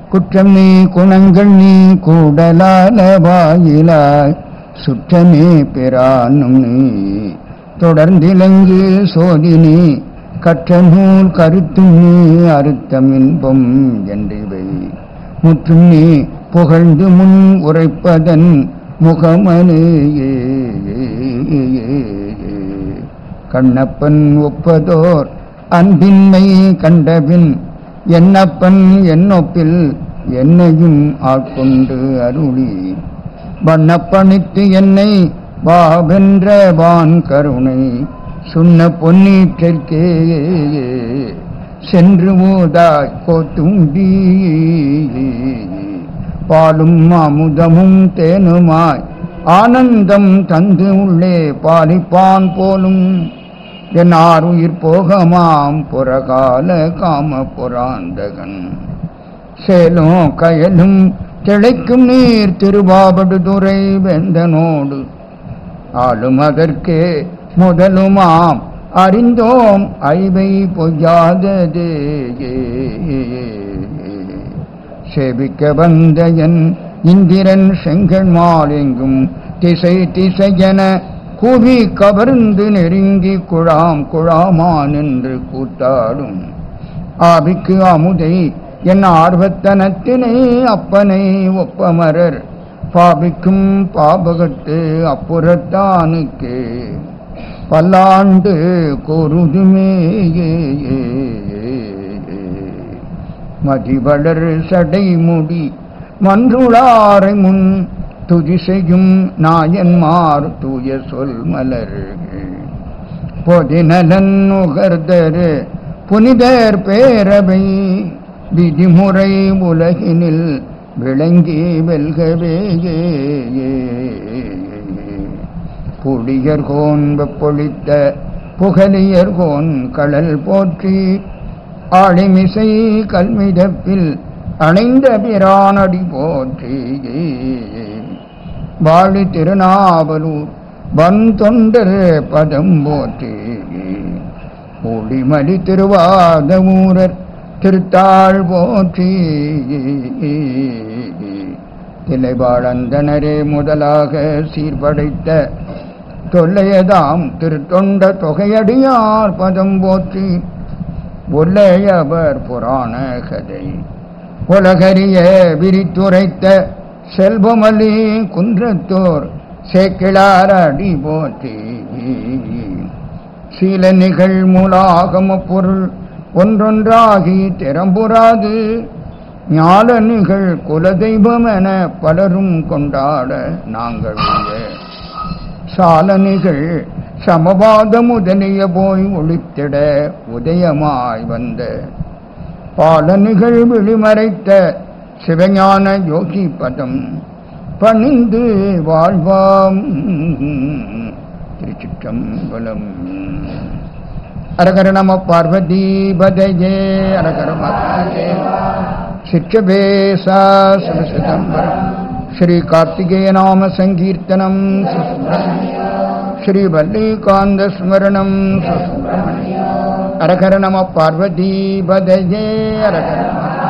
குற்றம் நீ குணங்கள் நீ கூடலால வாயிலாய் சுற்றமே பெறானும் நீ தொடர்ந்திலங்கு சோதினி கற்ற நூல் கருத்தும் நீ அறுத்தம் இன்பம் என்றிவை முற்றும் நீ புகழ்ந்து முன் உரைப்பதன் முகமனேயே கண்ணப்பன் ஒப்பதோர் அன்பின்மை கண்டபின் என்னப்பன் என்னொப்பில் என்னையும் ஆட்கொண்டு அருளி வண்ணப்பணித்து என்னை வாவென்ற வான் கருணை சுண்ண பொன்னீற்றிற்கே சென்று ஊதாய் கோத்தும்பி பாலும் அமுதமும் தேனுமாய் ஆனந்தம் தந்து உள்ளே பாலிப்பான் போலும் என் ஆறுயிர் போகமாம் புறகால காம புராந்தகன் சேலும் கயலும் திளைக்கும் நீர் திருவாபடுதுறை வெந்தனோடு ஆளும் அதற்கே முதலுமாம் அறிந்தோம் ஐவை பொய்யாததே சேவிக்க வந்த என் இந்திரன் செங்கல் மாலெங்கும் திசை திசையென கூவி கவர்ந்து நெருங்கி குழாம் குழாமான் என்று கூத்தாடும் ஆவிக்கு அமுதை என் ஆர்வத்தனத்தினை அப்பனை ஒப்பமரர் பாபிக்கும் பாபகத்து அப்புறத்தானுக்கு பல்லாண்டு கூறுதுமே மதிவளர் சடைமுடி மன்றுளாரை முன் துதி செய்யும் நாயன்மார் தூய சொல் மலர்கள் பொதிநலன் நுகர்தர் புனிதர் பேரவை விதிமுறை உலகினில் விளங்கி வெல்கவே புடியர்கோன் வெப்பொழித்த புகழியர்கோன் கடல் போற்றி ஆழிமிசை கல்மிதப்பில் அணைந்த பிரானடி போற்றி வாழி திருநாவலூர் வன் தொண்டர் பதம் போற்றி ஒளிமலி திருவாத ஊரர் திருத்தாள் போற்றி திலைவாழந்தனரே முதலாக சீர்படைத்த தொல்லையதாம் திருத்தொண்ட தொகையடியார் பதம் போற்றி ஒல்லையவர் புராண கதை உலகறிய விரித்துரைத்த செல்வமல்லி குன்றத்தோர் சேக்கிழார் அடி போற்றி சீல நிகழ் மூலாகம பொருள் ஒன்றொன்றாகி திறம்புறாது ஞால நிகழ் குலதெய்வம் என பலரும் கொண்டாட நாங்கள் உய சாலனிகள் சமவாத முதலிய போய் ஒளித்திட உதயமாய் வந்த பாலனிகள் விழிமறைத்த சிவஞான யோகி பதம் பணிந்து வாழ்வாம் திருச்சிற்றம்பலம் அரகர நம பார்வதி பதயே அரகர சிற்றபேசா சிவசிதம்பரம் ஸ்ரீ கார்த்திகேய நாம சங்கீர்த்தனம் ஸ்ரீ வல்லிகாந்த ஸ்மரணம் அரகர நம பார்வதி பதயே அரகர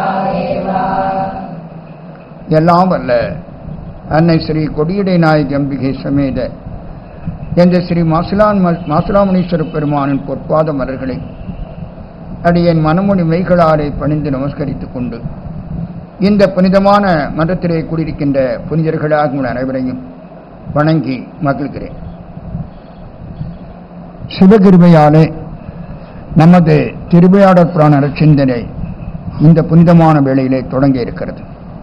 எல்லாம் வல்ல அன்னை ஸ்ரீ கொடியடை நாயகி அம்பிகை சமேத என்ற ஸ்ரீ மாசிலான் மாசிலாமணீஸ்வர பெருமானின் பொற்பாத மலர்களை அடியேன் மனமுடி மெய்களாரை பணிந்து நமஸ்கரித்துக் கொண்டு இந்த புனிதமான மன்றத்திலே கூடியிருக்கின்ற புனிதர்களாக உங்கள் அனைவரையும் வணங்கி மகிழ்கிறேன் சிவகிருபையாலே நமது திருவையாடற் புராண சிந்தனை இந்த புனிதமான வேளையிலே தொடங்க இருக்கிறது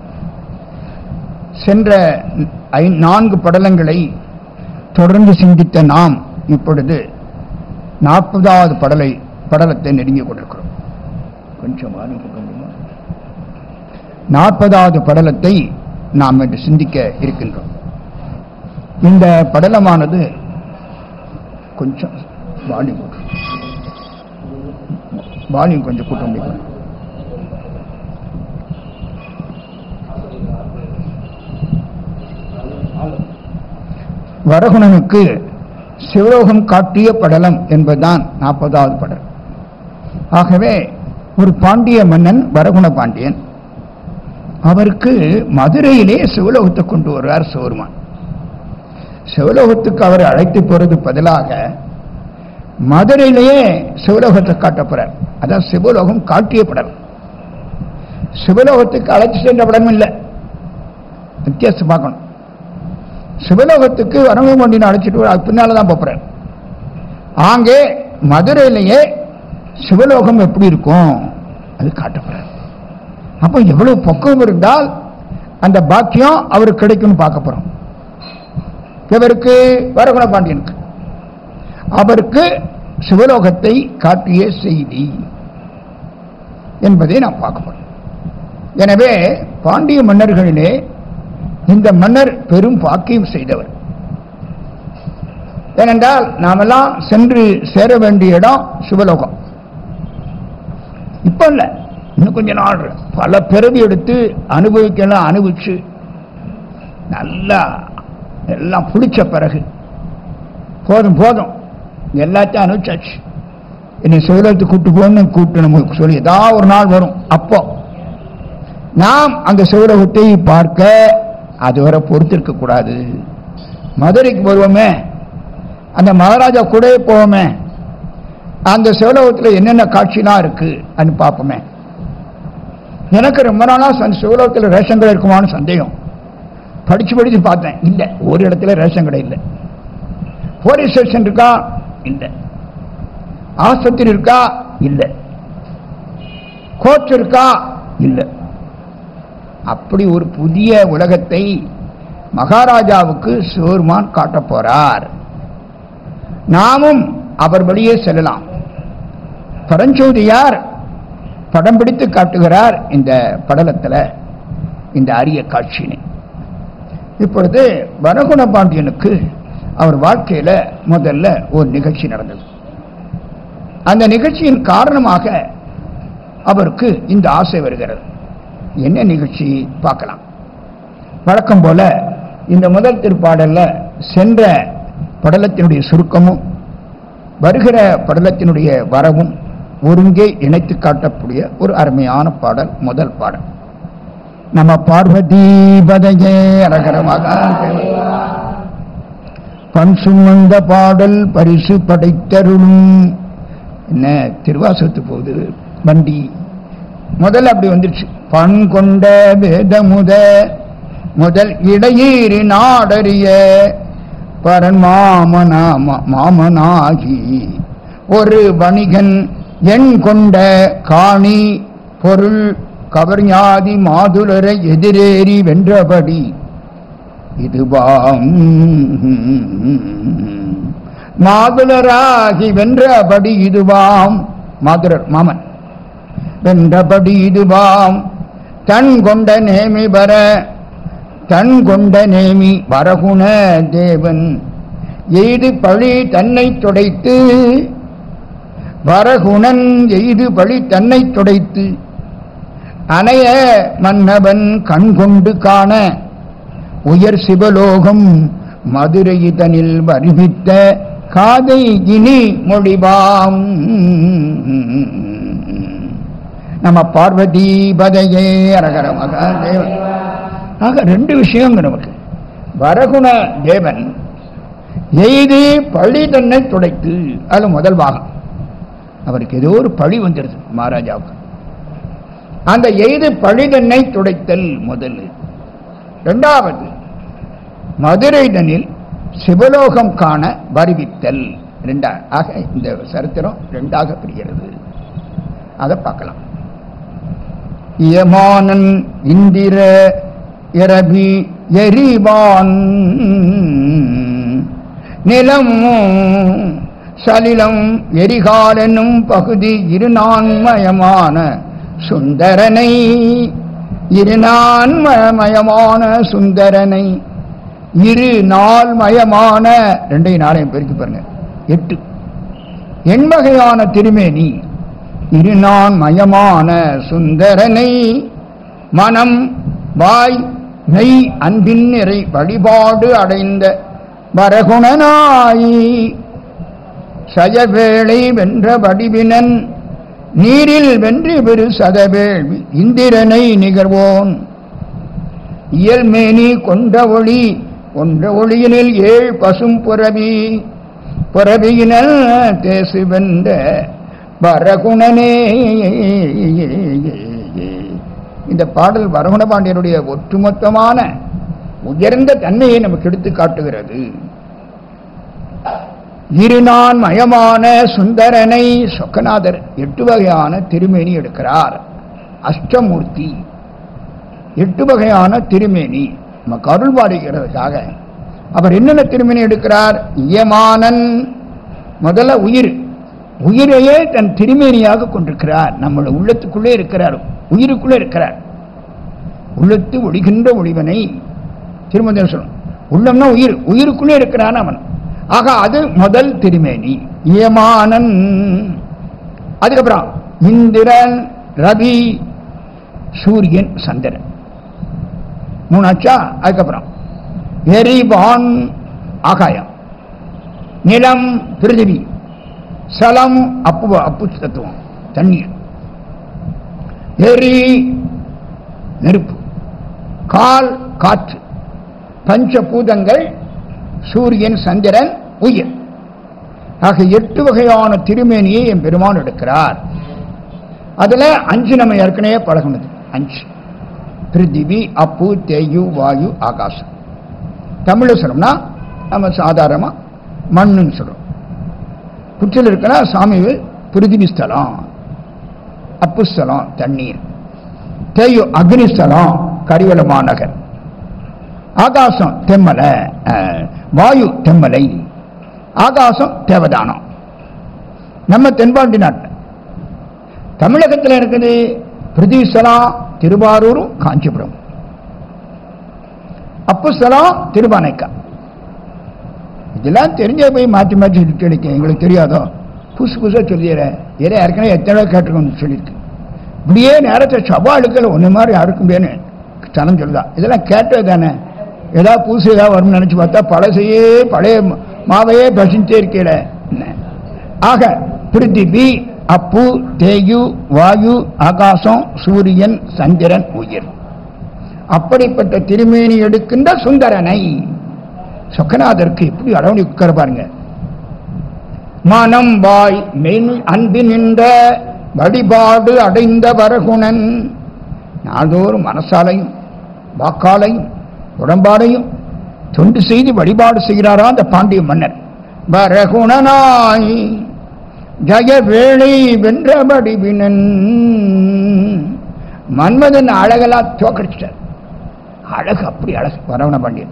சென்ற ஐ- நான்கு படலங்களை தொடர்ந்து சிந்தித்த நாம் இப்பொழுது நாற்பதாவது படலை படலத்தை நெருங்கிக் கொண்டிருக்கிறோம் கொஞ்சம் வாருங்க கொஞ்சமா நாற்பதாவது படலத்தை நாம் இன்று சிந்திக்க இருக்கின்றோம் இந்த படலமானது கொஞ்சம் வால்யூம் வால்யூம் கொஞ்சம் கூட்ட முடியும் வரகுணனுக்கு சிவலோகம் காட்டிய படலம் என்பதுதான் நாற்பதாவது படலம் ஆகவே ஒரு பாண்டிய மன்னன் வரகுண பாண்டியன் அவருக்கு மதுரையிலே சிவலோகத்தை கொண்டு வருவார் சிவருமான் சிவலோகத்துக்கு அவர் அழைத்து போறது பதிலாக மதுரையிலேயே சிவலோகத்தை காட்ட போறார் அதான் சிவலோகம் காட்டிய படம் சிவலோகத்துக்கு அழைத்து சென்ற படம் இல்லை வித்தியாசம் பார்க்கணும் சிவலோகத்துக்கு வரவங்க கொண்டு அழைச்சிட்டு வர பின்னால தான் போறார் ஆங்கே மதுரையிலேயே சிவலோகம் எப்படி இருக்கும் அது காட்டப்படுறார் அப்போ எவ்வளவு பக்குவம் இருந்தால் அந்த பாக்கியம் அவருக்கு கிடைக்கும்னு பார்க்க போறோம் இவருக்கு வரகுண பாண்டியனுக்கு அவருக்கு சிவலோகத்தை காட்டிய செய்தி என்பதை நாம் பார்க்க போறோம் எனவே பாண்டிய மன்னர்களிலே இந்த மன்னர் பெரும் பாக்கியம் செய்தவர் ஏனென்றால் நாமெல்லாம் சென்று சேர வேண்டிய இடம் சிவலோகம் இப்ப இல்ல இன்னும் கொஞ்ச நாள் இருக்கு. பல பிறவி எடுத்து அனுபவிக்கலாம் அனுபவிச்சு நல்லா எல்லாம் பிடிச்ச பிறகு போதும் போதும் எல்லாத்தையும் அனுபவிச்சாச்சு என்னை சிவலோகத்துக்கு கூட்டு போகணும்னு கூட்டு நமக்கு சொல்லி ஏதாவது ஒரு நாள் வரும் அப்போ நாம் அந்த சிவலோகத்தை பார்க்க அதுவரை பொறுத்திருக்க கூடாது மதுரைக்கு வருவோமே அந்த மகாராஜா கூட போவோமே அந்த சிவலோகத்தில் என்னென்ன காட்சிலாம் இருக்கு அது பார்ப்போமே எனக்கு ரொம்ப நாளா அந்த சிவலோகத்தில் ரேஷன் கடை இருக்குமான்னு சந்தேகம் படிச்சு படிச்சு பார்த்தேன் இல்லை ஒரு இடத்துல ரேஷன் கடை இல்லை போலீஸ் ஸ்டேஷன் இருக்கா இல்லை ஆஸ்பத்திரி இருக்கா இல்லை கோச் இருக்கா இல்லை அப்படி ஒரு புதிய உலகத்தை மகாராஜாவுக்கு சிவருமான் காட்டப் போறார் நாமும் அவர் வழியே செல்லலாம் பரஞ்சோதியார் படம் பிடித்து காட்டுகிறார் இந்த படலத்தில் இந்த அரிய காட்சியினை இப்பொழுது வரகுண பாண்டியனுக்கு அவர் வாழ்க்கையில முதல்ல ஒரு நிகழ்ச்சி நடந்தது அந்த நிகழ்ச்சியின் காரணமாக அவருக்கு இந்த ஆசை வருகிறது என்ன நிகழ்ச்சி பார்க்கலாம் வழக்கம் போல இந்த முதல் திருப்பாடல்ல சென்ற படலத்தினுடைய சுருக்கமும் வருகிற படலத்தினுடைய வரவும் ஒருங்கே இணைத்து காட்டக்கூடிய ஒரு அருமையான பாடல் முதல் பாடல் நம்ம பார்வதி பதையே அரகரமாக பண் சுமந்த பாடல் பரிசு படைத்தருளும் என்ன திருவாசத்து போகுது வண்டி முதல்ல அப்படி வந்துருச்சு பண் கொண்ட வேதமுத முதல் இடையீறி நாடறிய பரன் மாமனா மா- மாமனாகி ஒரு வணிகன் எண் கொண்ட காணி பொருள் கவர்ஞாதி மாதுளரை எதிரேறி வென்றபடி இதுவாம் மாதுளராகி வென்றபடி இதுவாம் மாதுரர் மாமன் வென்றபடி இதுவாம் தன் கொண்ட நேமி வர தன் கொண்ட நேமி வரகுண தேவன் எய்து பழி தன்னை துடைத்து வரகுணன் எய்து பழி தன்னை துடைத்து அணைய மன்னவன் கண் கொண்டு காண உயர் சிவலோகம் மதுரை இதனில் வருவித்த காதை இனி மொழிவாம் நம்ம பார்வதி பதையே அரகர மகாதேவன் ஆக ரெண்டு விஷயம் நமக்கு வரகுண தேவன் எய்து பழி தன்னை துடைத்து அது முதல் பாகம் அவருக்கு ஏதோ ஒரு பழி வந்துடுது மகாராஜாவுக்கு அந்த எய்து பழி தன்னை துடைத்தல் முதல் இரண்டாவது மதுரைதனில் சிவலோகம் காண வருவித்தல் ரெண்டா ஆக இந்த சரித்திரம் ரெண்டாக பிரிகிறது அதை பார்க்கலாம் யமானன் இந்திர இரபி எரிவான் நிலம் சலிலம் எரிகால் என்னும் பகுதி இருநான்மயமான சுந்தரனை இருநான்மயமான சுந்தரனை இரு நாள் மயமான ரெண்டையும் நாளையும் பெருக்கி பாருங்க எட்டு எண்வகையான திருமேனி இருநான் மயமான சுந்தரனை மனம் வாய் மெய் அன்பின் நிறை வழிபாடு அடைந்த வரகுணனாய் சயவேளை வென்ற வடிவினன் நீரில் வென்று பெரு சதவேள்வி இந்திரனை நிகழ்வோன் இயல்மேனி கொண்ட ஒளி கொண்ட ஒளியினில் ஏழ் பசும் புறவி புறவியினல் தேசு வென்ற வரகுணனே இந்த பாடல் வரகுண பாண்டியனுடைய ஒட்டுமொத்தமான உயர்ந்த தன்மையை நமக்கு எடுத்து காட்டுகிறது இருநான் மயமான சுந்தரனை சொக்கநாதர் எட்டு வகையான திருமேனி எடுக்கிறார் அஷ்டமூர்த்தி எட்டு வகையான திருமேனி நமக்கு அருள் பாடுகிறதுக்காக அவர் என்னென்ன திருமேனி எடுக்கிறார் இயமானன் முதல்ல உயிர் உயிரையே தன் திருமேனியாக கொண்டிருக்கிறார் நம்ம உள்ளத்துக்குள்ளே இருக்கிறார் உயிருக்குள்ளே இருக்கிறார் உள்ளத்து ஒளிகின்ற ஒளிவனை திருமந்தம் சொல்லணும் உள்ளம்னா உயிர் உயிருக்குள்ளே இருக்கிறான் அவன் ஆக அது முதல் திருமேனி இயமானன் அதுக்கப்புறம் இந்திரன் ரவி சூரியன் சந்திரன் மூணாச்சா அதுக்கப்புறம் எரிவான் ஆகாயம் நிலம் பிருதிவி சலம் அப்பு அப்பு தத்துவம் தண்ணீர் எரி நெருப்பு கால் காற்று பஞ்சபூதங்கள் சூரியன் சந்திரன் உயிர் ஆக எட்டு வகையான திருமேனியை என் பெருமான் எடுக்கிறார் அதுல அஞ்சு நம்ம ஏற்கனவே பழகுனது அஞ்சு பிருத்திவி அப்பு தேயு வாயு ஆகாசம் தமிழ்ல சொல்லணும்னா நம்ம சாதாரணமா மண்ணுன்னு சொல்றோம் புற்றில் இருக்கிற சாமி பிருத்திவி ஸ்தலம் அப்பு ஸ்தலம் தண்ணீர் தேயு அக்னி ஸ்தலம் கரிவல மாநகர் ஆகாசம் தெம்மலை அஹ், வாயு தெம்மலை ஆகாசம் தேவதானம் நம்ம தென்பாண்டி நாட்டில் தமிழகத்தில் இருக்குது பிரிதிஸ்தலம் திருவாரூரும் காஞ்சிபுரம் அப்புஸ்தலம் திருவானைக்கா இதெல்லாம் தெரிஞ்ச போய் மாற்றி மாற்றி சொல்லிட்டு எங்களுக்கு தெரியாதோ புதுசு புதுசாக சொல்லிடுறேன் ஏதோ ஏற்கனவே எத்தனை கேட்டுக்கணும்னு சொல்லியிருக்கு இப்படியே நேரத்தை சவாலுக்கள் ஒன்று மாதிரி யாருக்கும் வேணும் சனம் சொல்லுதா இதெல்லாம் கேட்டது தானே ஏதாவது புதுசு ஏதாவது வரும்னு நினச்சி பார்த்தா பழசையே பழைய ம- மாவையே பசிஞ்சே இருக்கல ஆக பிருத்திவி அப்பு தேயு வாயு ஆகாசம் சூரியன் சந்திரன் உயிர் அப்படிப்பட்ட திருமேனி எடுக்கின்ற சுந்தரனை சொக்கநாதருக்கு எப்படி அரவணை உட்கார பாருங்க மனம் வாய் மென் அன்பு நின்ற வழிபாடு அடைந்த வரகுணன் நாள்தோறும் மனசாலையும் வாக்காலையும் உடம்பாடையும் தொண்டு செய்து வழிபாடு செய்கிறாரா அந்த பாண்டிய மன்னர் வரகுணனாய் ஜய வேளை வென்றபடி வினன் மன்மதன் அழகெல்லாம் தோக்கடிச்சிட்டார் அழகு அப்படி அழகு வரவண பாண்டியன்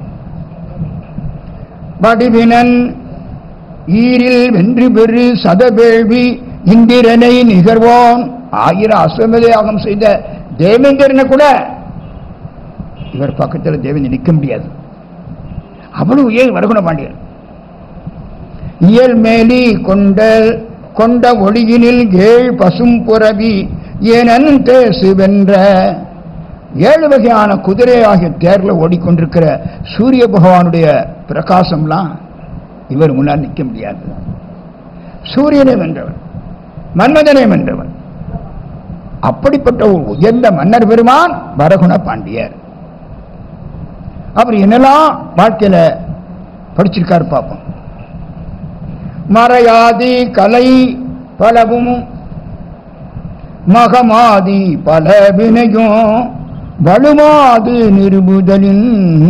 வடிவினன் ஈரில் வென்று பெறு சதவேள்வி இந்திரனை நிகர்வோன் ஆயிரம் அஸ்வமேத யாகம் செய்த தேவேந்திரனை கூட இவர் பக்கத்தில் தேவேந்திரன் நிற்க முடியாது அவ்வளவு ஏன் வரகுண பாண்டியன் இயல் மேலி கொண்ட கொண்ட ஒளியினில் ஏழ் பசும் புறவி ஏனன் தேசு வென்ற ஏழு வகையான குதிரை ஆகிய தேர்ல ஓடிக்கொண்டிருக்கிற சூரிய பகவானுடைய பிரகாசம்லாம் இவர் முன்னால் நிற்க முடியாது சூரியனை வென்றவன் மன்மதனை வென்றவன் அப்படிப்பட்ட ஒரு உயர்ந்த மன்னர் பெருமான் வரகுண பாண்டியர் அவர் என்னெல்லாம் வாழ்க்கையில படிச்சிருக்காரு பார்ப்போம் மறையாதி கலை பலவும் மகமாதி பல வினையும் வலுமாது நிருபுதலின்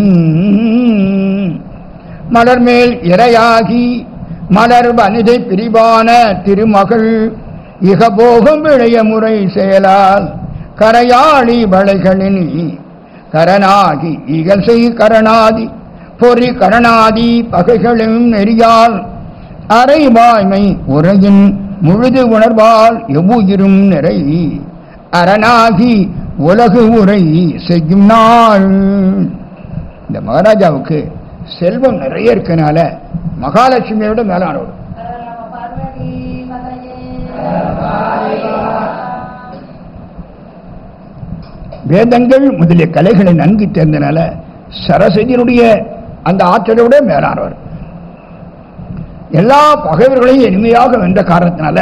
மலர்மேல் இரையாகி மலர் வனிதை பிரிவான திருமகள் இகபோகம் விளைய முறை செயலால் கரையாளி வளைகளினி கரணாகி இகல் செய் கரணாதி பொறி கரணாதி பகைகளும் நெறியால் அரைவாய்மை உரையின் முழுது உணர்வால் எவ்வுயிரும் நிறை அரணாகி உலகு உரை செய்யும் நாள் இந்த மகாராஜாவுக்கு செல்வம் நிறைய இருக்கனால மகாலட்சுமியோட மேலானவர் வேதங்கள் முதலிய கலைகளை நன்கு தேர்ந்தனால சரஸ்வதியினுடைய அந்த ஆற்றலோட மேலானவர் எல்லா பகைவர்களையும் எளிமையாக வென்ற காரணத்தினால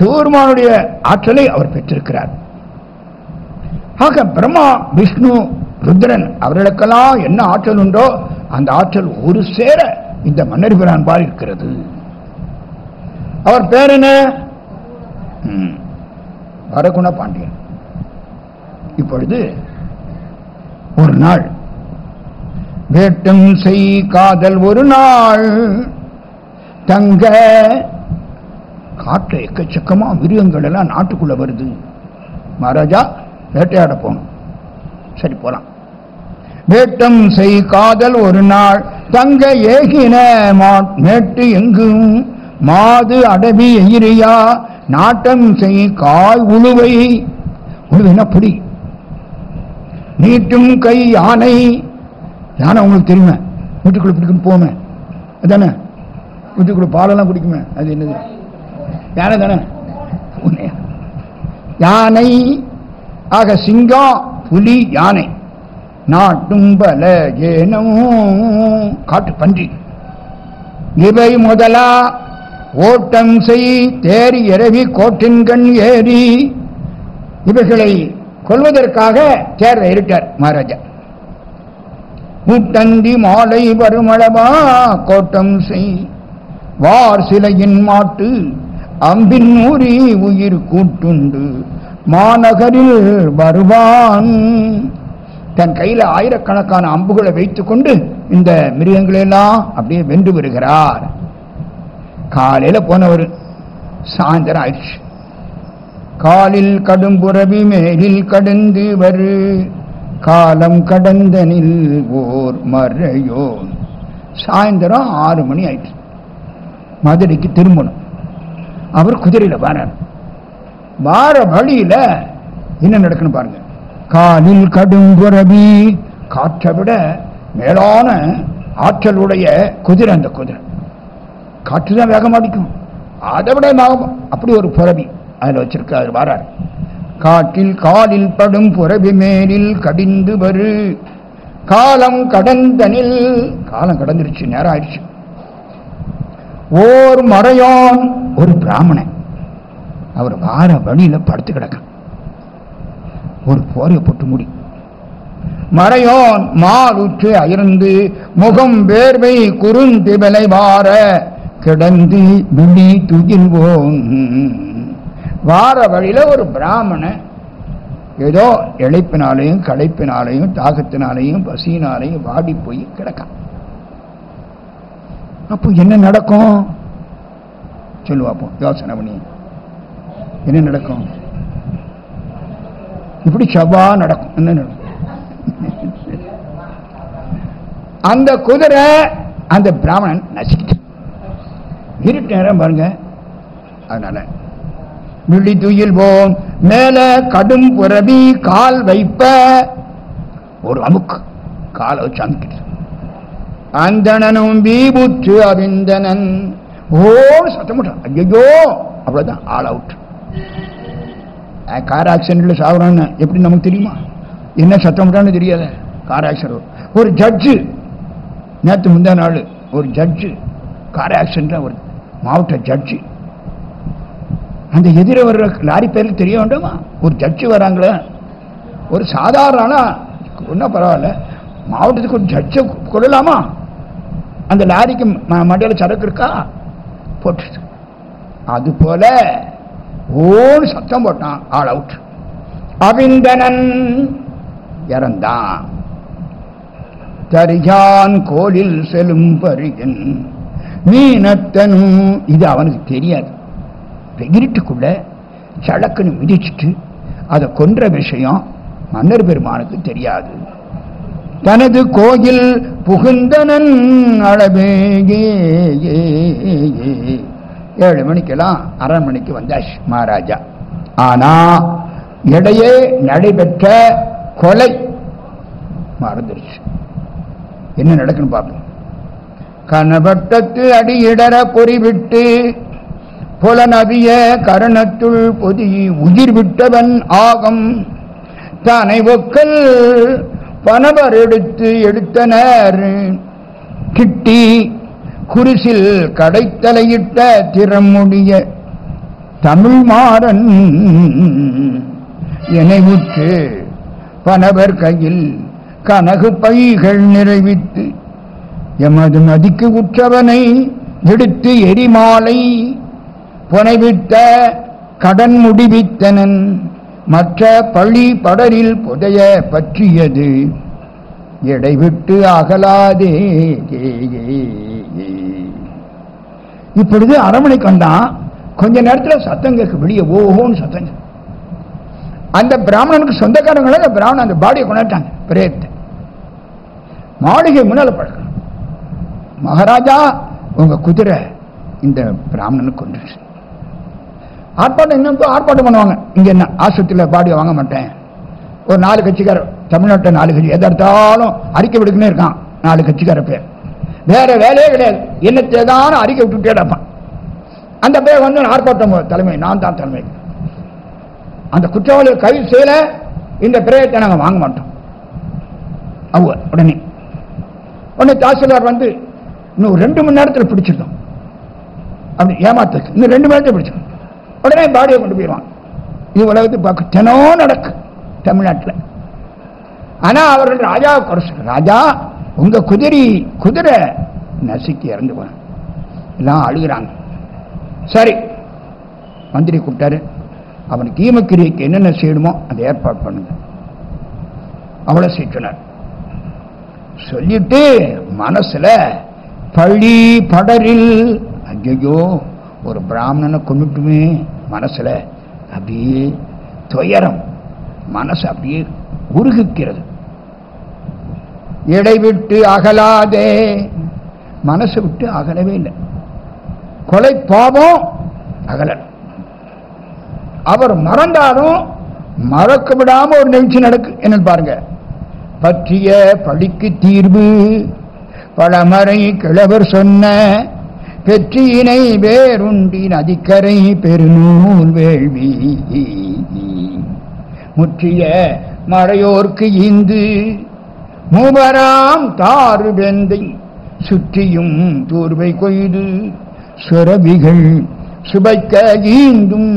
சிவபெருமானுடைய ஆற்றலை அவர் பெற்றிருக்கிறார் ஆக பிரம்மா விஷ்ணு ருத்ரன் அவர்களுக்கெல்லாம் என்ன ஆற்றல் உண்டோ அந்த ஆற்றல் ஒரு சேர இந்த மன்னர் பிரான்பால் இருக்கிறது அவர் பேர் என்ன ம், வரகுண பாண்டியன் இப்பொழுது ஒரு நாள் வேட்டம் செய் காதல் ஒரு நாள் தங்க காட்டுல எக்கச்சக்கமா மிருகங்கள் எல்லாம் நாட்டுக்குள்ள வருது மகாராஜா வேட்டையாட போகணும் சரி போலாம் வேட்டம் செய் காதல் ஒரு நாள் தங்க ஏகின மா- மேட்டு எங்கும் மாது அடவி எயிரியா நாட்டம் செய் காய் உழுவை உழுவைனா புடி நீட்டும் கை யானை யானை உங்களுக்கு தெரியுமே வீட்டுக்குள்ள பிடிக்கும் போமே அதானே வீட்டுக்குள்ள பாலெல்லாம் குடிக்குமே அது என்னது யானை தானே பூனை. யானை ஆக சிங்கம் புலி யானை நாட்டும் பல ஏனும் காட்டு பன்றி இவை முதலா ஓட்டம் செய் தேறி இரவி கோட்டின்கண் ஏறி இவைகளை கொல்வதற்காக தேர் இருட்டார் மகாராஜா முட்டந்தி மாலை வருமளவா கோட்டம் செய் வார் சிலையின் மாட்டு அம்பின் ஊறி உயிர் கூட்டுண்டு மாநகரில் வருவான் தன் கையில ஆயிரக்கணக்கான அம்புகளை வைத்துக் கொண்டு இந்த மிருகங்களை எல்லாம் அப்படியே வென்று வருகிறார் காலையில போனவர் சாயந்தரம் ஆயிடுச்சு காலில் கடும் புறவி மேலில் கடந்து வரு காலம் கடந்தனில் ஓர் மறையோ சாயந்தரம் ஆறு மணி ஆயிடுச்சு மதுரைக்கு திரும்பணும் அவர் குதிரையில வரார் வார வழியில என்ன நடக்குன்னு பாருங்க காலில் கடும் புறவி காற்றை விட மேலான ஆற்றலுடைய குதிரை அந்த குதிரை காற்று தான் வேகம் அடிக்கும் அதை விட வேகம் அப்படி ஒரு புறவி அதுல வச்சிருக்காரு வரார் காற்றில் காலில் படும் புறவி மேலில் கடிந்து வரு காலம் கடந்தனில் காலம் கடந்துருச்சு நேரம் ஆயிடுச்சு ஓர் மறையான் ஒரு பிராமணன் அவர் வார வழியில படுத்து கிடக்க ஒரு போரைய போட்டு முடி மறையோன் மாலுற்று அயர்ந்து முகம் வேர்வை குறுந்திபலை வார கிடந்து விழி துயில்வோன் வார வழியில ஒரு பிராமணன் ஏதோ இழைப்பினாலையும் களைப்பினாலையும் தாகத்தினாலையும் பசியினாலையும் வாடி போய் கிடக்கான் அப்போ என்ன நடக்கும் சொல்லுவாப்போம் யோசனை பண்ணி என்ன நடக்கும் இப்படி செவ்வா நடக்கும் என்ன நடக்கும் அந்த குதிரை அந்த பிராமணன் நசிக்கிட்டு இருட்டு நேரம் பாருங்க அதனால விழி துயில் போம் மேல கடும் புறவி கால் வைப்ப ஒரு அமுக்கு காலை வச்சு அமுக்கிட்டு அந்தணனும் வீபுற்று அவிந்தனன் ஓடு சத்தமிட்டான் ஐயோ அவ்வளவுதான் ஆள் அவுட் கார் ஆக்சிடென்ட்ல சாகுறான்னு எப்படி நமக்கு தெரியுமா என்ன சத்தமிட்டான்னு தெரியாத கார் ஆக்சிடென்ட் ஒரு ஜட்ஜு நேற்று முந்தா நாள் ஒரு ஜட்ஜு கார் ஆக்சிடென்ட்ல ஒரு மாவட்ட ஜட்ஜு அந்த எதிர வர்ற லாரி பேருக்கு தெரிய வேண்டாமா ஒரு ஜட்ஜு வராங்களே ஒரு சாதாரண ஒன்றும் பரவாயில்ல மாவட்டத்துக்கு ஒரு ஜட்ஜை கொள்ளலாமா அந்த லாரிக்கு ம- மண்டையில சரக்கு இருக்கா போட்டு அது போல ஓடு சத்தம் போட்டான் ஆள் அவுட் அவிந்தனன் இறந்தான் தரியான் கோலில் செலும் பரியன் மீனத்தனும் இது அவனுக்கு தெரியாது இருட்டுக்குள்ள சடக்குன்னு மிதிச்சிட்டு அதை கொன்ற விஷயம் மன்னர் பெருமானுக்கு தெரியாது தனது கோயில் புகுந்தனன் அளவே ஏழு மணிக்கெல்லாம் அரண்மனைக்கு வந்தாச்சு மகாராஜா ஆனா இடையே நடைபெற்ற கொலை மறந்துருச்சு என்ன நடக்குன்னு பார்ப்போம் கனவட்டத்து அடியிடர பொறிவிட்டு புலனவிய கரணத்துள் பொதி உயிர் விட்டவன் ஆகம் தனை ஒக்கல் பனவர் எடுத்து எடுத்தனர் கிட்டி குரிசில் கடைத்தலையிட்ட திறமுடிய தமிழ் மாறன் எனை உற்று பனவர் கையில் கனகு பைகள் நிறைவித்து எமது மதிக்கு உற்றவனை எடுத்து எரிமாலை புனைவிட்ட கடன் முடிவித்தனன் மற்ற பழி படரில் புதைய பற்றியது எடைவிட்டு அகலாதே இப்பொழுது அரமனை கண்டான் கொஞ்ச நேரத்தில் சத்தம் கேட்க வெளியே ஓஹோன்னு சத்தம் கேட்கும். அந்த பிராமணனுக்கு சொந்தக்காரங்கள அந்த பிராமணன் அந்த பாடியை கொண்டாட்டாங்க பிரேத்தை மாளிகை முன்னால பழக்கணும் மகாராஜா உங்க குதிரை இந்த பிராமணனுக்கு கொண்டுருச்சு ஆர்ப்பாட்டம் இன்னும் ஆர்ப்பாட்டம் பண்ணுவாங்க இங்க என்ன ஆஸ்பத்திரியில் பாடியை வாங்க மாட்டேன் ஒரு நாலு கட்சிக்கார தமிழ்நாட்டில் நாலு கட்சி எதை எடுத்தாலும் அறிக்கை விடுக்குன்னே இருக்கான் நாலு கட்சிக்கார பேர் வேற வேலையே கிடையாது என்னத்தை தான் அறிக்கை விட்டுட்டே இருப்பான் அந்த பேர் வந்து ஆர்ப்பாட்டம் தலைமை நான் தான் தலைமை அந்த குற்றவாளி கைது செய்யல இந்த பிரேயத்தை நாங்கள் வாங்க மாட்டோம் அவங்க உடனே உடனே தாசில்தார் வந்து இன்னும் ஒரு ரெண்டு மணி நேரத்தில் பிடிச்சிருந்தோம் அப்படி ஏமாத்துக்கு இன்னும் ரெண்டு மணி நேரத்தில் பிடிச்சிருக்கோம் உடனே பாடியை கொண்டு போயிடுவாங்க இது உலகத்தை பார்க்க தினம் நடக்கு தமிழ்நாட்டில் ஆனா அவர்கள் ராஜாவை குறை சொல்றாங்க. ராஜா உங்க குதிரை குதிரை நசுக்கி இறந்து போன எல்லாம் அழுகுறாங்க சரி மந்திரி கூப்பிட்டாரு அவனுக்கு ஈமக்கிரியைக்கு என்னென்ன செய்யணுமோ அதை ஏற்பாடு பண்ணுங்க அவ்வளவு செய்யினார் சொல்லிட்டு மனசுல பழி படரில் ஐயோ ஒரு பிராமணனை கொண்டுட்டுமே மனசுல அப்படியே துயரம் மனசு அப்படியே உருகுக்கிறது இடை விட்டு அகலாதே மனசு விட்டு அகலவே இல்லை கொலை பாவம் அகலல் அவர் மறந்தாலும் மறக்க விடாம ஒரு நிகழ்ச்சி நடக்கு என்ன பாருங்க பற்றிய பழிக்கு தீர்வு பழமறை கிழவர் சொன்ன பெற்றியினை வேறுண்டி நதிக்கரை பெருநூல் வேள்வி முற்றிய மறையோர்க்கு இந்து மூவராம் தாறு வெந்தை சுற்றியும் தூர்வை கொய்து சுரபிகள் சுபைக்க ஈந்தும்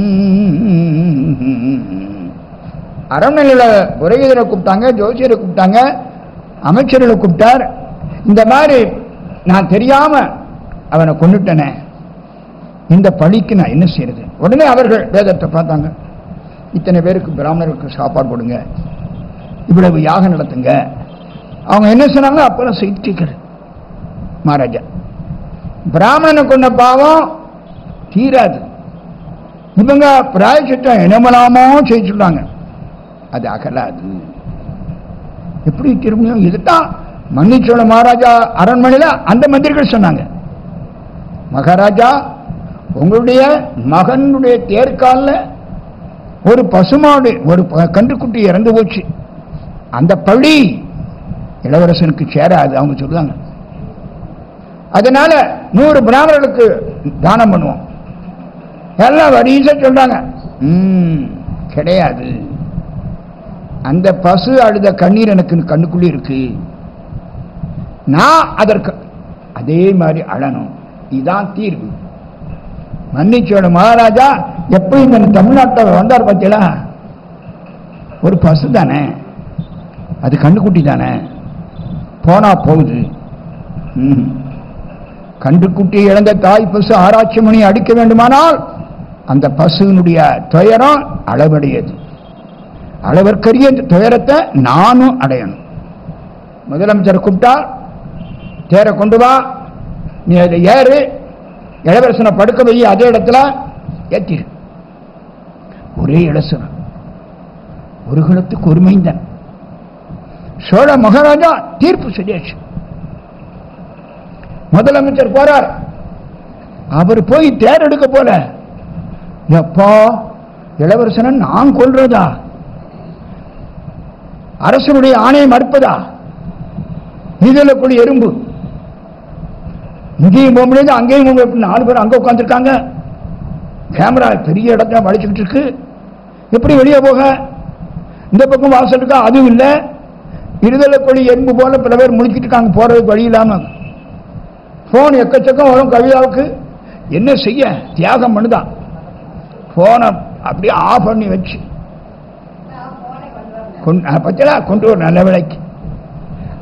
அரண்மனையில் உரையதரை கூப்பிட்டாங்க ஜோசியரை கூப்பிட்டாங்க அமைச்சர்களை கூப்பிட்டார் இந்த மாதிரி நான் தெரியாம அவனை கொண்டுட்டனே இந்த பழிக்கு நான் என்ன செய்யறது உடனே அவர்கள் வேதத்தை பார்த்தாங்க இத்தனை பேருக்கு பிராமணருக்கு சாப்பாடு கொடுங்க இவ்வளவு யாகம் நடத்துங்க அவங்க என்ன சொன்னாங்க அப்புறம் செய்திகள் மகாராஜா பிராமணனை கொண்ட பாவம் தீராது இவங்க பிராயச்சிட்டம் என்னமெல்லாமோ செய்ய சொல்றாங்க அது அகலாது எப்படி திரும்பியும் இதுதான் மன்னிச்சோழ மகாராஜா அரண்மனையில அந்த மந்திரிகள் சொன்னாங்க மகாராஜா உங்களுடைய மகனுடைய தேர்கால்ல ஒரு பசுமாடு ஒரு ப- கன்றுக்குட்டி இறந்து போச்சு அந்த பழி இளவரசனுக்கு சேராது அவங்க சொல்லுவாங்க அதனால நூறு பிராமணர்களுக்கு தானம் பண்ணுவோம் எல்லாம் வரிசை சொல்றாங்க ம், கிடையாது அந்த பசு அழுத கண்ணீர் எனக்கு கண்ணுக்குள்ளே இருக்கு நான் அதற்கு அதே மாதிரி அழணும் இதான் தீர்வு மன்னிச்சோட மகாராஜா எப்படி இந்த தமிழ்நாட்டில் வந்தார் பார்த்தீங்களா ஒரு பசு தானே அது கண்டுக்குட்டி தானே போனா போகுது ம். கண்டுக்குட்டி இழந்த தாய் பசு ஆராய்ச்சி மணி அடிக்க வேண்டுமானால் அந்த பசுவினுடைய துயரம் அளவடையது அளவிற்கரிய இந்த துயரத்தை நானும் அடையணும் முதலமைச்சர் கூப்பிட்டா தேரை கொண்டு வா நீ அதை ஏறு இளவரசனை படுக்க வை அதே இடத்துல ஏத்திரு ஒரே இளசனம் ஒரு குலத்துக்கு ஒரு மைந்தன் சோழ மகாராஜா தீர்ப்பு சொல்லியாச்சு முதலமைச்சர் போறார் அவர் போய் தேர் எடுக்க போல எப்பா இளவரசனை நான் கொல்றதா அரசனுடைய ஆணையை மறுப்பதா இதுல கூடிய எறும்பு இங்கேயும் போக முடியாது அங்கேயும் போக முடியாது நாலு பேர் அங்க உட்காந்துருக்காங்க கேமரா பெரிய இடத்துல வளைச்சுக்கிட்டு இருக்கு எப்படி வெளியே போக இந்த பக்கம் வாசல் இருக்கா அதுவும் இல்லை இருதலை கொடி எறும்பு போல பல பேர் முடிச்சிட்டு இருக்காங்க போறதுக்கு வழி இல்லாம போன் எக்கச்சக்கம் வரும் கவிதாவுக்கு என்ன செய்ய தியாகம் பண்ணுதான் போனை அப்படியே ஆஃப் பண்ணி வச்சு கொண்டு பச்சலா கொண்டு வர நல்ல விலைக்கு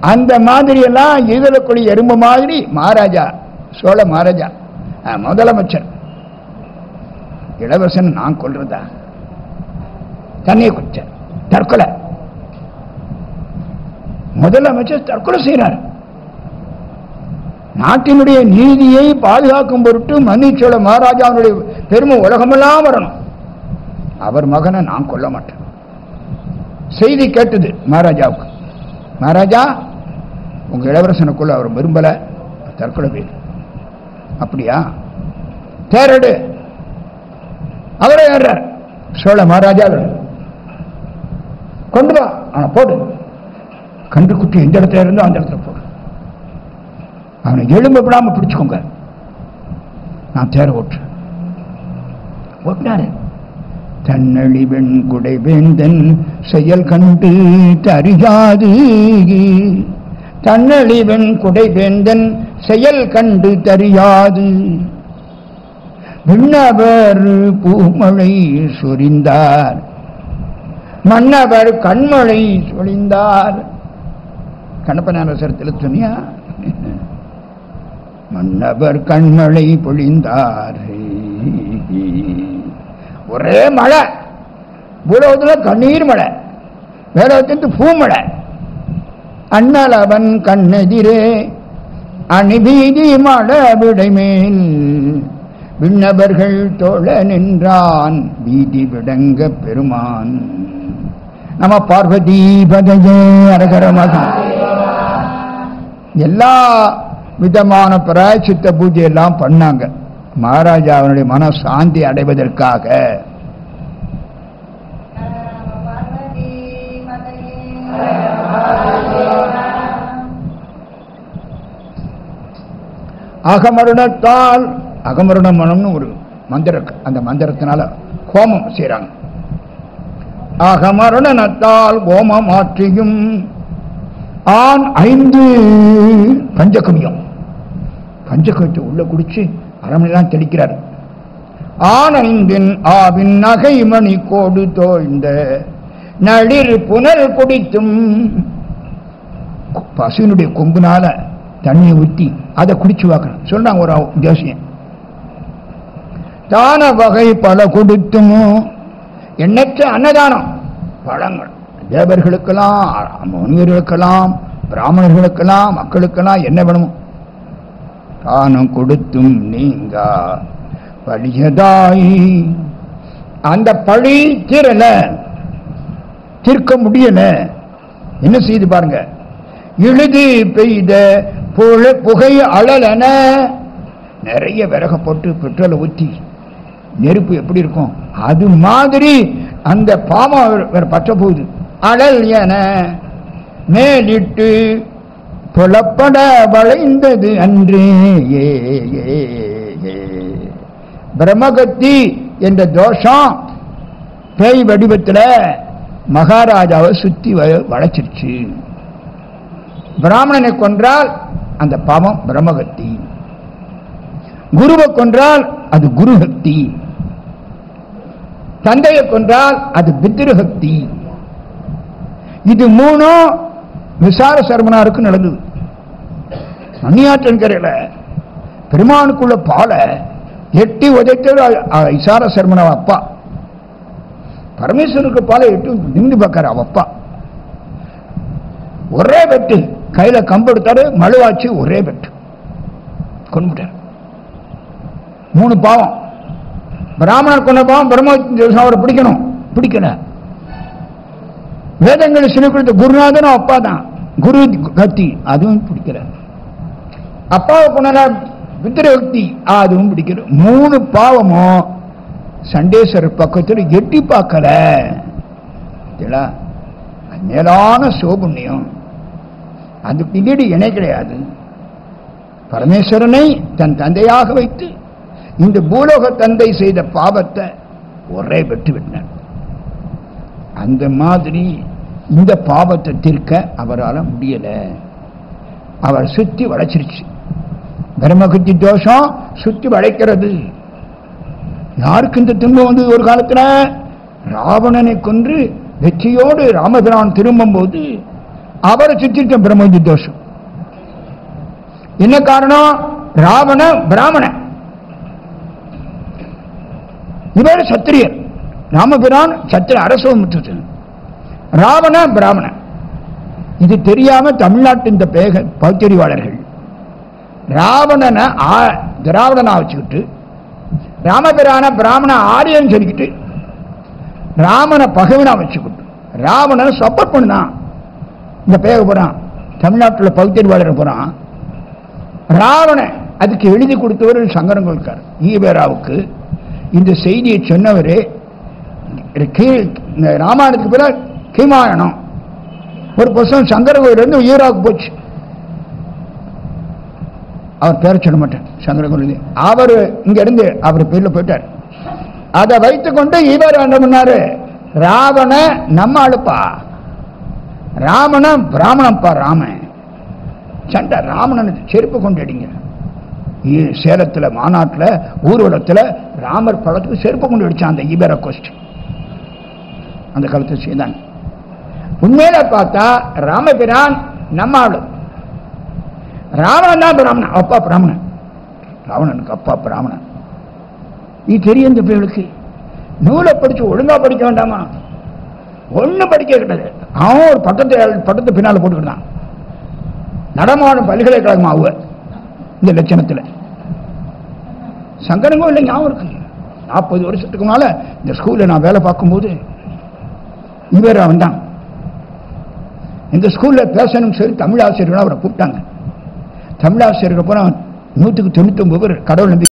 அந்த மாதிரி எல்லாம் ஈதலக்குழி எறும்பு மாதிரி மகாராஜா சோழ மகாராஜா அஹ், முதலமைச்சர் இளவரசன் நான் கொள்றதா தண்ணியை குடிச்ச தற்கொலை முதலமைச்சர் தற்கொலை செய்கிறார் நாட்டினுடைய நீதியை பாதுகாக்கும் பொருட்டு மன்னிச்சோழ மகாராஜாவுடைய பெருமை உலகமெல்லாம் வரணும் அவர் மகனை நான் கொல்ல மாட்டேன் செய்தி கேட்டது மகாராஜாவுக்கு மகாராஜா உங்க இளவரசனுக்குள்ள அவர் விரும்பல தற்கொலை செய்து அப்படியா தேரடு அவரே ஏறார் சோழ மகாராஜா அவரு. கொண்டு வா அவனை போடு கன்று குட்டி எந்த இடத்துல இருந்தோ அந்த இடத்துல போடு அவனை எலும்பு விடாம பிடிச்சுக்கோங்க நான் தேர ஓட்டுறேன் ஓட்டினாரு தன்னழி வெண்குடை வேந்தன் செயல் கண்டு தறியாது தன்னழி வெண்குடை வேந்தன் செயல் கண்டு தறியாது விண்ணவர் பூமழை சொரிந்தார் மன்னவர் கண்மழை சொரிந்தார் கணப்பனாரசரத்தில் சொன்னியா மன்னவர் கண்மழை பொழிந்தார் ஒரே மழை பூலோகத்தில் கண்ணீர் மழை வேலோகத்திற்கு பூமழை அண்ணல் அவன் கண்ணெதிரே அணிவீதி மழ விடைமேல் விண்ணவர்கள் தோழ நின்றான் வீதி விடங்க பெருமான் நம பார்வதி பதஜே அரகரமாக எல்லா விதமான பிராயச்சித்த பூஜை எல்லாம் பண்ணாங்க மகாராஜா அவனுடைய மன சாந்தி அடைவதற்காக பார்வதி மதையே அகமருணத்தால் அகமருண மனம்னு ஒரு மந்திரம் இருக்கு. அந்த மந்திரத்தினால ஹோமம் செய்றாங்க அகமருணத்தால் ஹோமம் ஆற்றியும் ஆண் ஐந்து பஞ்சகமியம் பஞ்சகத்தை உள்ள குடிச்சு அரமனைலாம் தெளிக்கிறார் ஆண் ஐந்தின் ஆவின் நகை மணி கோடு தோய்ந்த நளிர் புனல் குடித்தும் பசுனுடைய கொம்புனால தண்ணியை ஊற்றி அதை குடிச்சு பார்க்கணும் சொல்றாங்க ஒரு ஜோசியம் தான வகை பல கொடுத்தும் எண்ணற்ற அன்னதானம் பழங்கள் தேவர்களுக்கெல்லாம் முனிவர்களுக்கெல்லாம் பிராமணர்களுக்கெல்லாம் மக்களுக்கெல்லாம் என்ன வேணுமோ தானம் கொடுத்தும் நீங்க பழியதாய் அந்த பழி தீரல தீர்க்க முடியல என்ன செய்து பாருங்க இழுது பெய்த புழ- புகை அழலென நிறைய விறக போட்டு பெட்ரோலை ஊற்றி நெருப்பு எப்படி இருக்கும் அது மாதிரி அந்த பாமம் வேற- வேற பற்ற போகுது அழல் என மேலிட்டு புலப்பட வளைந்தது அன்றே ஏ, ஏ, ஏ. பிரம்மகத்தி என்ற தோஷம் பேய் வடிவத்தில் மகாராஜாவை சுத்தி வ- வளைச்சிருச்சு பிராமணனை கொன்றால் அந்த பாவம் பிரம்மகத்தி குருவை கொன்றால் அது குருஹக்தி தந்தையை கொன்றால் அது பித்ருஹக்தி இது மூணும் விசார சர்மனாருக்கு நடந்தது மணியாற்றன் கரையில பெருமானுக்குள்ள பாலை எட்டி உதைத்தது அ- அ- இசார சர்மன அப்பா பரமேஸ்வருக்கு பாலை எட்டி நின்று பார்க்காரு அவ அப்பா ஒரே வெட்டு கையில கம்பு எடுத்தாரு மழுவாச்சு ஒரே வெட்டு கொண்டுட்டார் மூணு பாவம் பிராமணர் கொண்ட பாவம் பிரம்ம அவரை பிடிக்கணும் பிடிக்கல வேதங்கள் சொல்லி கொடுத்த குருநாதனும் அப்பா தான் குரு கத்தி அதுவும் பிடிக்கல அப்பாவை கொண்டாட பித்திரபக்தி அதுவும் பிடிக்கல மூணு பாவமும் சண்டேஸ்வரர் பக்கத்தில் எட்டி பார்க்கல பார்த்தீங்களா? அது மேலான சோபுண்ணியம் அது பின்னாடி இணை கிடையாது பரமேஸ்வரனை தன் தந்தையாக வைத்து இந்த பூலோக தந்தை செய்த பாவத்தை ஒரே வெட்டு விட்டார் அந்த மாதிரி இந்த பாவத்தை தீர்க்க அவரால் முடியல அவர் சுத்தி வளைச்சிருச்சு பிரம்மகுத்தி தோஷம் சுத்தி வளைக்கிறது யாருக்கு இந்த துன்பம் வந்தது ஒரு காலத்துல ராவணனை கொன்று வெற்றியோடு ராமபிரான் திரும்பும்போது அவரை சுற்றிட்ட பிரம்மோஜி தோஷம் என்ன காரணம் ராவண பிராமணன் இவர் சத்திரியர் ராமபிரான் சத்திர அரசு ராவண பிராமணன் இது தெரியாம தமிழ்நாட்டு இந்த பேக பகுத்தறிவாளர்கள் ராவணனை ஆ- திராவிடனா வச்சுக்கிட்டு ராமபிரான பிராமண ஆரியன்னு சொல்லிக்கிட்டு ராமனை பகவனா வச்சுக்கிட்டு ராவணனை சப்போர்ட் பண்ணான் இந்த பேக போறான் தமிழ்நாட்டில் பகுத்தறிவாளர் போறான் ராவணன் அதுக்கு எழுதி கொடுத்தவர் சங்கரங்கோல்கார் ஈவேராவுக்கு இந்த செய்தியை சொன்னவர் இந்த ராமாயணத்துக்கு பிறகு கீமாயணம் ஒரு புஸ்தகம் சங்கரகோயிலிருந்து ஈராவுக்கு போச்சு அவர் பேர சொல்ல மாட்டேன் சங்கரகோயில் அவர் இங்க இருந்து அவர் பேர்ல போயிட்டார் அதை வைத்துக்கொண்டு இவர் என்ன பண்ணாரு ராவண நம்ம ஆளுப்பா ராமன பிராமணப்பா ராமன் சண்டை ராமணன் செருப்பு கொண்டு அடிங்க ஈ- சேலத்துல மாநாட்டுல ஊர்வலத்துல ராமர் படத்துக்கு செருப்பு கொண்டு அடிச்சான் அந்த ஈபேர கோஷ்டி அந்த காலத்தை செய்தான் உண்மையில பார்த்தா ராமபிரான் நம்ம ஆளு ராவணன் தான் பிராமணன் அப்பா பிராமணன் ராவணனுக்கு அப்பா பிராமணன் இது தெரியும் இந்த பிள்ளைகளுக்கு நூலை படிச்சு ஒழுங்கா படிக்க வேண்டாமா ஒண்ணு படிக்க கிடையாது அவன் ஒரு பட்டத்தை பட்டத்தை பின்னால போட்டுக்கிட்டான் நடமாடும் பல்கலைக்கழகம் ஆகுவ இந்த லட்சணத்துல சங்கரங்கம் இல்லை ஞாபகம் இருக்கு நாற்பது வருஷத்துக்கு மேல இந்த ஸ்கூல்ல நான் வேலை பார்க்கும்போது இவர் வந்தான் எங்க ஸ்கூல்ல பேசணும் சொல்லி தமிழ் ஆசிரியர்கள் அவரை கூப்பிட்டாங்க தமிழ் ஆசிரியர்கள் போனா நூற்றுக்கு தொண்ணூத்தி ஒன்பது பேர் கடவுள் நம்பி